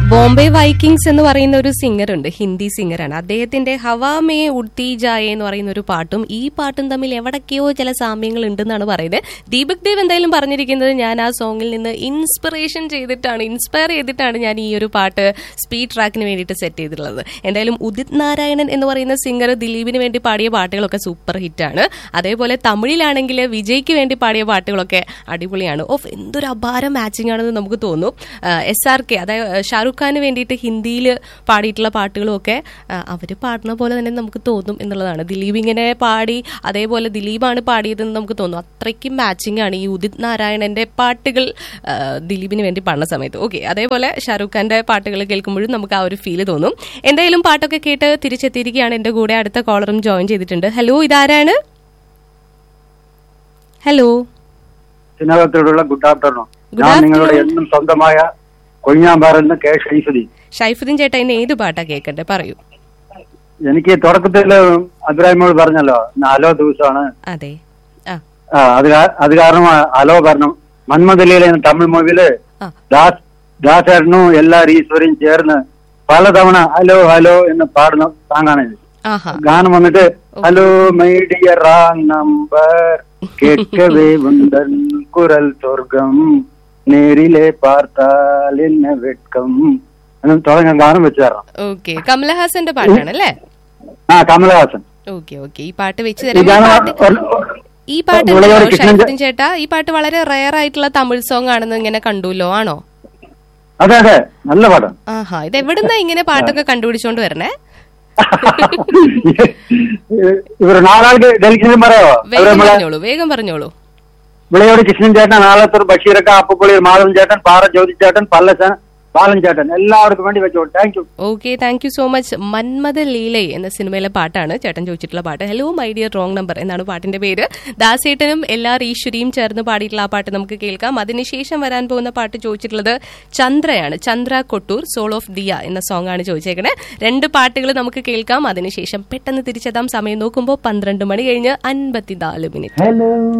Bombay Vikings എന്ന് പറയുന്ന ഒരു സിംഗർ ഉണ്ട് ഹിന്ദി സിംഗറാണ് അദ്ദേഹത്തിന്റെ ഹവാ മേ ഉഡ്തി ജായേ എന്ന് പറയുന്ന ഒരു പാട്ടും ഈ പാട്ടും തമ്മിൽ എവിടൊക്കെയോ ചില സാമ്യങ്ങൾ ഉണ്ടെന്നാണ് പറയുന്നത് ദീപക് ദേവ് എന്തായാലും പറഞ്ഞിരിക്കുന്നത് ഞാൻ ആ സോങ്ങിൽ നിന്ന് ഇൻസ്പിറേഷൻ ചെയ്തിട്ടാണ് ഇൻസ്പയർ ചെയ്തിട്ടാണ് ഞാൻ ഈ ഒരു പാട്ട് സ്പീഡ് ട്രാക്കിന് വേണ്ടിയിട്ട് സെറ്റ് ചെയ്തിട്ടുള്ളത് എന്തായാലും ഉദിത് നാരായണൻ എന്ന് പറയുന്ന സിംഗർ ദിലീപിന് വേണ്ടി പാടിയ പാട്ടുകളൊക്കെ സൂപ്പർ ഹിറ്റാണ് അതേപോലെ തമിഴിലാണെങ്കിൽ വിജയ്ക്ക് വേണ്ടി പാടിയ പാട്ടുകളൊക്കെ അടിപൊളിയാണ് ഓഫ് എന്തൊരു അപാര മാച്ചിങ് ആണെന്ന് നമുക്ക് തോന്നും എസ് ആർ കെ അതായത് ഷാറുഖ് ഖാന് വേണ്ടിയിട്ട് ഹിന്ദിയിൽ പാടിയിട്ടുള്ള പാട്ടുകളും ഒക്കെ അവർ പാടുന്ന പോലെ തന്നെ നമുക്ക് തോന്നും എന്നുള്ളതാണ് ദിലീപ് ഇങ്ങനെ പാടി അതേപോലെ ദിലീപാണ് പാടിയതെന്ന് നമുക്ക് തോന്നും അത്രയ്ക്കും മാച്ചിങ് ആണ് ഈ ഉദിത് നാരായണന്റെ പാട്ടുകൾ ആ, ദിലീപിന് വേണ്ടി പാടുന്ന സമയത്ത് ഓക്കെ അതേപോലെ ഷാറുഖ് ഖാന്റെ പാട്ടുകൾ കേൾക്കുമ്പോഴും നമുക്ക് ആ ഒരു ഫീല് തോന്നും എന്തായാലും പാട്ടൊക്കെ കേട്ട് തിരിച്ചെത്തിയിരിക്കുകയാണ് എന്റെ കൂടെ അടുത്ത കോളറും ജോയിൻ ചെയ്തിട്ടുണ്ട് ഹലോ ഇതാരാണ് ഹലോ സ്നേഹത്തോടുള്ള ഗുഡ് ആഫ്റ്റർനൂൺ Good ഞാൻ നിങ്ങളുടെ afternoon. എന്നും സ്വന്തമായ കൊഴിഞ്ഞാമ്പാറന്ന് കെ ഷൈഫുദ്ദീൻ ഷൈഫുദ്ദീൻ ചേട്ടാ ഇന്ന് ഏത് പാട്ടാ കേൾക്കണ്ടേ പറയൂ എനിക്ക് തുടക്കത്തിൽ അബ്രാഹിമോട് പറഞ്ഞല്ലോ നാലോ ദിവസമാണ് അതെ ആ ആ, അത് കാ- അത് കാരണം അലോ കാരണം മന്മദലിയിലെ തമിഴ് മൂവിയില് ആ ദാസ് ദാസേട്ടനും എല്ലാ ഈശ്വരയും ചേർന്ന് പലതവണ ഹലോ ഹലോ എന്ന് പാടുന്ന സാങ്ങാണ് ഇത് ആഹാ ഗാനം വന്നിട്ട് hello my dear wrong number കേட்கவே ഉണ്ടൻ കുരൽ സ്വർഗം നേരിലെ പാർത്താൽ എന്നെ വെട്കം എന്ന് തുടങ്ങാൻ ഗാനം വെച്ച് തരണം ഓക്കെ കമലഹാസന്റെ പാട്ടാണ് അല്ലേ ആ കമലഹാസൻ ഓക്കെ ഓക്കെ ഈ പാട്ട് വെച്ച് ഈ തരാം ഈ ഗാനം പാട്ട് ഒരു- ഈ പാട്ട് വിളയോട് ഉണ്ടല്ലോ, കൃഷ്ണൻ ഷൈഫുദ്ദീൻ ചേട്ടാ ഈ പാട്ട് വളരെ റയർ ആയിട്ടുള്ള തമിഴ് സോങ് ആണെന്ന് ഇങ്ങനെ കണ്ടുല്ലോ ആണോ അതെ അതെ നല്ല പാട്ടാണ് ആഹാ ഇത് എവിടുന്നാ ഇങ്ങനെ പാട്ടൊക്കെ കണ്ടുപിടിച്ചോണ്ട് വരണേ ഇവർ നാലാൾക്ക് ഡൽഹിയിലും പറയാവോ അവര് വേഗം നമ്മളെ പറഞ്ഞോളൂ വേഗം പറഞ്ഞോളൂ വിളയോട് കൃഷ്ണൻ ചേട്ടൻ ആലത്തൂർ ബഷീറക്ക അപ്പുപുള്ളി മാധവൻ ചേട്ടൻ പാറ ജ്യോതി ചേട്ടൻ പല്ലച്ചൻ ബാലൻ ചേട്ടൻ എല്ലാവർക്കും വേണ്ടി വെച്ചോ thank you okay thank you so much Manmatha Leelai എന്ന സിനിമയിലെ പാട്ടാണ് ചേട്ടൻ ചോദിച്ചിട്ടുള്ള പാട്ട് hello my dear wrong number എന്നാണ് പാട്ടിന്റെ പേര് ദാസേട്ടനും എല്ലാ ഈശ്വരിയും ചേർന്ന് പാടിയിട്ടുള്ള ആ പാട്ട് നമുക്ക് കേൾക്കാം അതിനുശേഷം വരാൻ പോകുന്ന പാട്ട് ചോദിച്ചിട്ടുള്ളത് ചന്ദ്രയാണ് ചന്ദ്ര കൊട്ടൂർ സോൾ ഓഫ് ദിയ എന്ന സോങ് ആണ് ചോദിച്ചേക്കണേ രണ്ട് പാട്ടുകൾ നമുക്ക് കേൾക്കാം അതിനുശേഷം പെട്ടെന്ന് തിരിച്ചെത്താം സമയം നോക്കുമ്പോൾ പന്ത്രണ്ട് മണി കഴിഞ്ഞ് അൻപത്തിനാല് മിനിറ്റ് ഹലോ